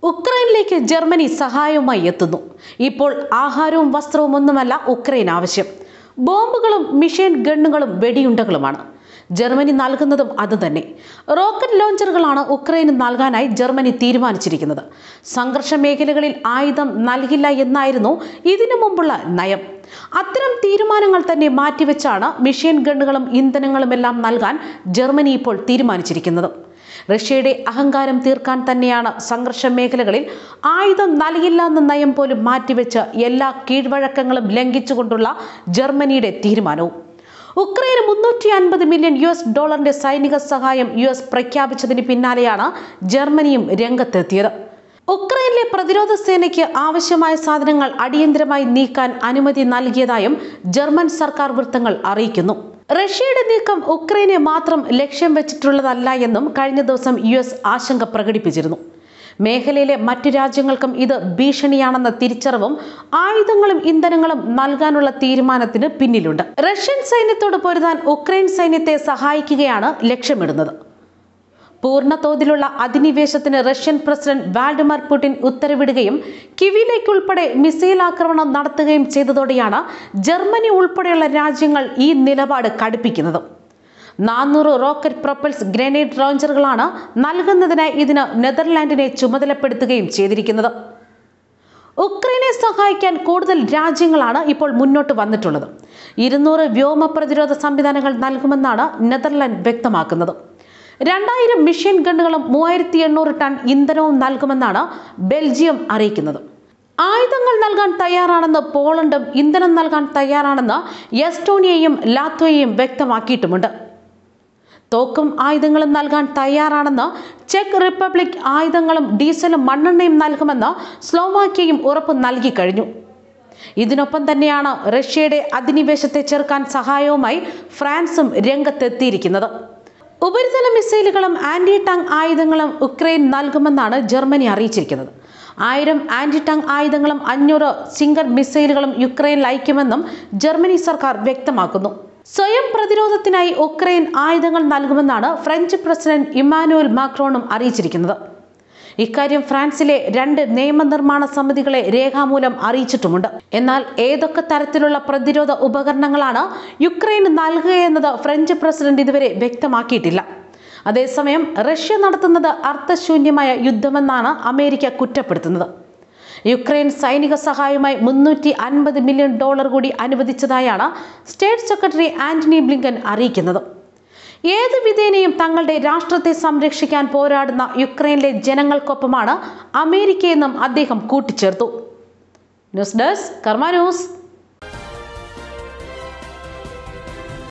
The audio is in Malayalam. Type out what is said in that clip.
ഉക്രൈനിലേക്ക് ജർമ്മനി സഹായവുമായി എത്തുന്നു ഇപ്പോൾ ആഹാരവും വസ്ത്രവും ഒന്നുമല്ല ഉക്രൈൻ ആവശ്യം ബോംബുകളും മിഷൈൻ ഗണ്ണുകളും വെടിയുണ്ടകളുമാണ് ജർമ്മനി നൽകുന്നതും അതുതന്നെ റോക്കറ്റ് ലോഞ്ചറുകളാണ് ഉക്രൈന് നൽകാനായി ജർമ്മനി തീരുമാനിച്ചിരിക്കുന്നത് സംഘർഷ മേഖലകളിൽ ആയുധം നൽകില്ല എന്നായിരുന്നു ഇതിനു മുമ്പുള്ള നയം അത്തരം തീരുമാനങ്ങൾ തന്നെ മാറ്റിവെച്ചാണ് മിഷൈൻ ഗണ്ണുകളും ഇന്ധനങ്ങളുമെല്ലാം നൽകാൻ ജർമ്മനി ഇപ്പോൾ തീരുമാനിച്ചിരിക്കുന്നത് റഷ്യയുടെ അഹങ്കാരം തീർക്കാൻ തന്നെയാണ് സംഘർഷ മേഖലകളിൽ ആയുധം നൽകില്ല എന്ന നയം പോലും മാറ്റിവെച്ച് എല്ലാ കീഴ്വഴക്കങ്ങളും ലംഘിച്ചുകൊണ്ടുള്ള ജർമ്മനിയുടെ തീരുമാനവും ഉക്രൈന് മുന്നൂറ്റി അൻപത് മില്യൺ യു എസ് ഡോളറിന്റെ സൈനിക സഹായം യു എസ് പ്രഖ്യാപിച്ചതിന് പിന്നാലെയാണ് ജർമ്മനിയും രംഗത്തെത്തിയത് ഉക്രൈനിലെ പ്രതിരോധ സേനയ്ക്ക് ആവശ്യമായ സാധനങ്ങൾ അടിയന്തരമായി നീക്കാൻ അനുമതി നൽകിയതായും ജർമ്മൻ സർക്കാർ വൃത്തങ്ങൾ അറിയിക്കുന്നു റഷ്യയുടെ നീക്കം ഉക്രൈനെ മാത്രം ലക്ഷ്യം വെച്ചിട്ടുള്ളതല്ല എന്നും കഴിഞ്ഞ ദിവസം യു എസ് ആശങ്ക പ്രകടിപ്പിച്ചിരുന്നു മേഖലയിലെ മറ്റു രാജ്യങ്ങൾക്കും ഇത് ഭീഷണിയാണെന്ന തിരിച്ചറിവും ആയുധങ്ങളും ഇന്ധനങ്ങളും നൽകാനുള്ള തീരുമാനത്തിന് പിന്നിലുണ്ട് റഷ്യൻ സൈന്യത്തോട് പൊരുതാൻ ഉക്രൈൻ സൈന്യത്തെ സഹായിക്കുകയാണ് ലക്ഷ്യമിടുന്നത് പൂർണ്ണ തോതിലുള്ള അധിനിവേശത്തിന് റഷ്യൻ പ്രസിഡന്റ് വാൾഡിമർ പുടിൻ ഉത്തരവിടുകയും കിവിയിലേക്കുൾപ്പെടെ മിസൈൽ ആക്രമണം നടത്തുകയും ചെയ്തതോടെയാണ് ജർമ്മനി ഉൾപ്പെടെയുള്ള രാജ്യങ്ങൾ ഈ നിലപാട് കടുപ്പിക്കുന്നത് നാനൂറ് റോക്കറ്റ് പ്രൊപ്പൽസ് ഗ്രനേഡ് ലോഞ്ചറുകളാണ് നൽകുന്നതിനായി ഇതിന് നെതർലാൻഡിനെ ചുമതലപ്പെടുത്തുകയും ചെയ്തിരിക്കുന്നത് ഉക്രൈനെ സഹായിക്കാൻ കൂടുതൽ രാജ്യങ്ങളാണ് ഇപ്പോൾ മുന്നോട്ട് വന്നിട്ടുള്ളത് ഇരുന്നൂറ് വ്യോമ പ്രതിരോധ സംവിധാനങ്ങൾ നൽകുമെന്നാണ് നെതർലാൻഡ് വ്യക്തമാക്കുന്നത് രണ്ടായിരം മിഷ്യൻ ഗണ്ണുകളും മൂവായിരത്തി എണ്ണൂറ് ടൺ ഇന്ധനവും നൽകുമെന്നാണ് ബെൽജിയം അറിയിക്കുന്നത് ആയുധങ്ങൾ നൽകാൻ തയ്യാറാണെന്ന് പോളണ്ടും ഇന്ധനം നൽകാൻ തയ്യാറാണെന്ന് എസ്റ്റോണിയയും ലാത്വയും വ്യക്തമാക്കിയിട്ടുമുണ്ട് തോക്കും ആയുധങ്ങളും നൽകാൻ തയ്യാറാണെന്ന് ചെക്ക് റിപ്പബ്ലിക് ആയുധങ്ങളും ഡീസലും മണ്ണെണ്ണയും നൽകുമെന്ന് സ്ലോവാക്യയും ഉറപ്പ് നൽകി കഴിഞ്ഞു ഇതിനൊപ്പം തന്നെയാണ് റഷ്യയുടെ അധിനിവേശത്തെ ചെറുക്കാൻ സഹായവുമായി ഫ്രാൻസും രംഗത്തെത്തിയിരിക്കുന്നത് ഉപരിതല മിസൈലുകളും ആന്റി ടാങ്ക് ആയുധങ്ങളും ഉക്രൈൻ നൽകുമെന്നാണ് ജർമ്മനി അറിയിച്ചിരിക്കുന്നത് ആയിരം ആന്റി ടാങ്ക് ആയുധങ്ങളും അഞ്ഞൂറ് സിംഗർ മിസൈലുകളും യുക്രൈനിൽ അയക്കുമെന്നും ജർമ്മനി സർക്കാർ വ്യക്തമാക്കുന്നു സ്വയം പ്രതിരോധത്തിനായി ഉക്രൈൻ ആയുധങ്ങൾ നൽകുമെന്നാണ് ഫ്രഞ്ച് പ്രസിഡന്റ് ഇമ്മാനുവൽ മാക്രോണും അറിയിച്ചിരിക്കുന്നത് ഇക്കാര്യം ഫ്രാൻസിലെ രണ്ട് നിയമനിർമ്മാണ സമിതികളെ രേഖാമൂലം അറിയിച്ചിട്ടുമുണ്ട് എന്നാൽ ഏതൊക്കെ തരത്തിലുള്ള പ്രതിരോധ ഉപകരണങ്ങളാണ് യുക്രൈന് നൽകുകയെന്നത് ഫ്രഞ്ച് പ്രസിഡന്റ് ഇതുവരെ വ്യക്തമാക്കിയിട്ടില്ല അതേസമയം റഷ്യ നടത്തുന്നത് അർത്ഥശൂന്യമായ യുദ്ധമെന്നാണ് അമേരിക്ക കുറ്റപ്പെടുത്തുന്നത് യുക്രൈൻ സൈനിക സഹായവുമായി മുന്നൂറ്റി അൻപത് മില്യൺ ഡോളർ കൂടി അനുവദിച്ചതായാണ് സ്റ്റേറ്റ് സെക്രട്ടറി ആന്റണി ബ്ലിങ്കൻ അറിയിക്കുന്നത് ഏത് വിധേനയും തങ്ങളുടെ രാഷ്ട്രത്തെ സംരക്ഷിക്കാൻ പോരാടുന്ന യുക്രൈനിലെ ജനങ്ങൾക്കൊപ്പമാണ് അമേരിക്കയെന്നും അദ്ദേഹം കൂട്ടിച്ചേർത്തു ന്യൂസ് ഡെസ്ക് കർമ്മ ന്യൂസ്